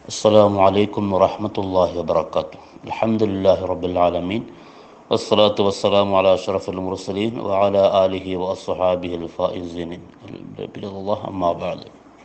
السلام عليكم ورحمة الله وبركاته الحمد لله رب العالمين والصلاة والسلام على أشرف المرسلين وعلى آله وأصحابه الفائزين برضا الله أما بعد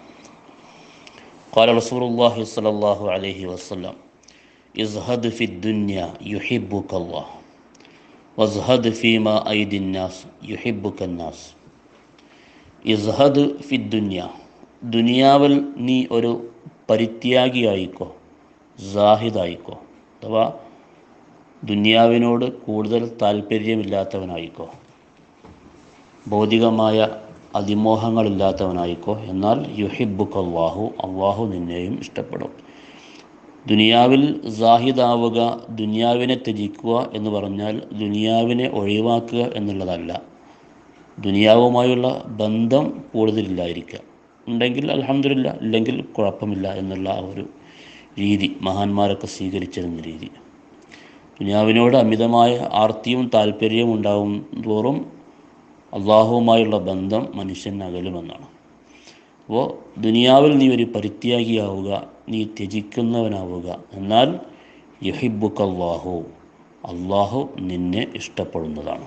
قال رسول الله صلى الله عليه وسلم ازهد في الدنيا يحبك الله وازهد فيما أيدي الناس يحبك الناس ഇസ്ഹദ് ഫി ദുന്യ ദുനിയാവിൽ നീ ഒരു പരിത്യാഗിയായിക്കോ സാഹിദായിക്കോ അഥവാ ദുനിയാവിനോട് കൂടുതൽ താല്പര്യമില്ലാത്തവനായിക്കോ ഭൗതികമായ അതിമോഹങ്ങളില്ലാത്തവനായിക്കോ എന്നാൽ യുഹിബുക്ക് അള്ളാഹു അള്ളാഹു നിന്നെയും ഇഷ്ടപ്പെടും ദുനിയാവിൽ സാഹിദാവുക ദുനിയാവിനെ ത്യജിക്കുക എന്ന് പറഞ്ഞാൽ ദുനിയാവിനെ ഒഴിവാക്കുക എന്നുള്ളതല്ല ദുനിയാവുമായുള്ള ബന്ധം കൂടുതലില്ലായിരിക്കുക ഉണ്ടെങ്കിൽ അലഹമില്ല ഇല്ലെങ്കിൽ കുഴപ്പമില്ല എന്നുള്ള ആ ഒരു രീതി മഹാന്മാരൊക്കെ സ്വീകരിച്ചിരുന്ന രീതി ദുനിയാവിനോട് അമിതമായ ആർത്തിയും താല്പര്യവും ഉണ്ടാവും തോറും അള്ളാഹുവുമായുള്ള ബന്ധം മനുഷ്യൻ അകലുമെന്നാണ് അപ്പോൾ ദുനിയാവിൽ നീ ഒരു പരിത്യാഗിയാവുക നീ ത്യജിക്കുന്നവനാവുക എന്നാൽ യഹിബുക്ക് അള്ളാഹു അള്ളാഹു നിന്നെ ഇഷ്ടപ്പെടുന്നതാണ്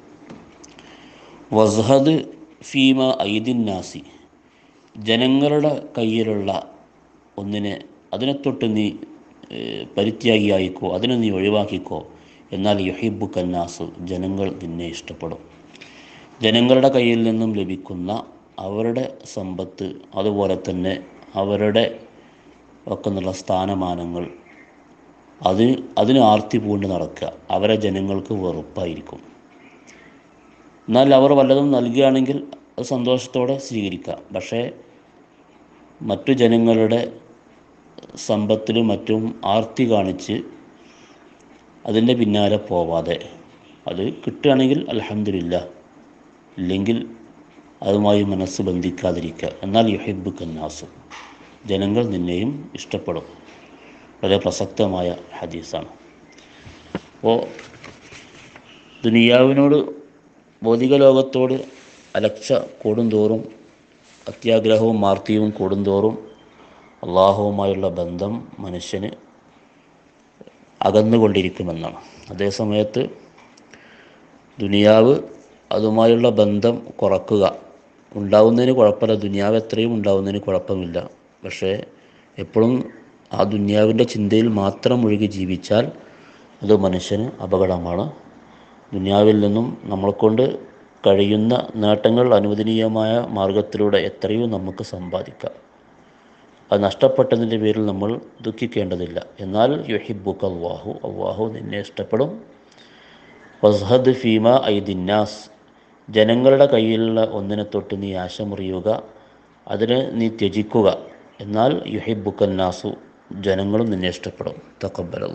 വസ്ഹദ് ഫീമ ഐദിൻ നാസി ജനങ്ങളുടെ കയ്യിലുള്ള ഒന്നിനെ അതിനെ തൊട്ട് നീ പരിത്യാഗിയായിക്കോ അതിനെ നീ ഒഴിവാക്കിക്കോ എന്നാൽ യുഹിബു കന്നാസ് ജനങ്ങൾ നിന്നെ ഇഷ്ടപ്പെടും ജനങ്ങളുടെ കയ്യിൽ നിന്നും ലഭിക്കുന്ന അവരുടെ സമ്പത്ത് അതുപോലെ തന്നെ അവരുടെ ഒക്കെ എന്നുള്ള സ്ഥാനമാനങ്ങൾ അത് അതിന് ആർത്തി പൂണ്ട് നടക്കുക അവരെ ജനങ്ങൾക്ക് വെറുപ്പായിരിക്കും എന്നാൽ അവർ വല്ലതും നൽകുകയാണെങ്കിൽ അത് സന്തോഷത്തോടെ സ്വീകരിക്കാം പക്ഷേ മറ്റു ജനങ്ങളുടെ സമ്പത്തിലും മറ്റും ആർത്തി കാണിച്ച് അതിൻ്റെ പിന്നാലെ പോവാതെ അത് കിട്ടുകയാണെങ്കിൽ അലഹമില്ല ഇല്ലെങ്കിൽ അതുമായി മനസ്സ് ബന്ധിക്കാതിരിക്കുക എന്നാൽ യുഹിബ് കന്നാസ് ജനങ്ങൾ നിന്നെയും ഇഷ്ടപ്പെടും വളരെ പ്രസക്തമായ ഹദീസാണ് അപ്പോൾ ദുനിയാവിനോട് ഭൗതിക ലോകത്തോട് അലക്ഷ കൂടുന്തോറും അത്യാഗ്രഹവും മാർത്തിയും കൂടുന്തോറും അള്ളാഹുവുമായുള്ള ബന്ധം മനുഷ്യന് അകന്നുകൊണ്ടിരിക്കുമെന്നാണ് അതേസമയത്ത് ദുനിയാവ് അതുമായുള്ള ബന്ധം കുറക്കുക ഉണ്ടാവുന്നതിന് കുഴപ്പമില്ല ദുനിയാവ് എത്രയും ഉണ്ടാവുന്നതിന് കുഴപ്പമില്ല പക്ഷേ എപ്പോഴും ആ ദുനിയാവിൻ്റെ ചിന്തയിൽ മാത്രം ഒഴുകി ജീവിച്ചാൽ അത് മനുഷ്യന് അപകടമാണ് ദുനിയാവിൽ നിന്നും നമ്മളെക്കൊണ്ട് കഴിയുന്ന നേട്ടങ്ങൾ അനുവദനീയമായ മാർഗത്തിലൂടെ എത്രയോ നമുക്ക് സമ്പാദിക്കാം അത് നഷ്ടപ്പെട്ടതിൻ്റെ പേരിൽ നമ്മൾ ദുഃഖിക്കേണ്ടതില്ല എന്നാൽ യുഹിബുക്ക് അള്ളാഹു അള്ളാഹു നിന്നെ ഇഷ്ടപ്പെടും വസ്ഹദ് ഫീമ ഐദിന്നാസ് ജനങ്ങളുടെ കയ്യിലുള്ള ഒന്നിനെ തൊട്ട് നീ ആശമുറിയുക അതിന് നീ ത്യജിക്കുക എന്നാൽ യുഹിബുക്കന്നാസു ജനങ്ങളും നിന്നെ ഇഷ്ടപ്പെടും തക്കബലം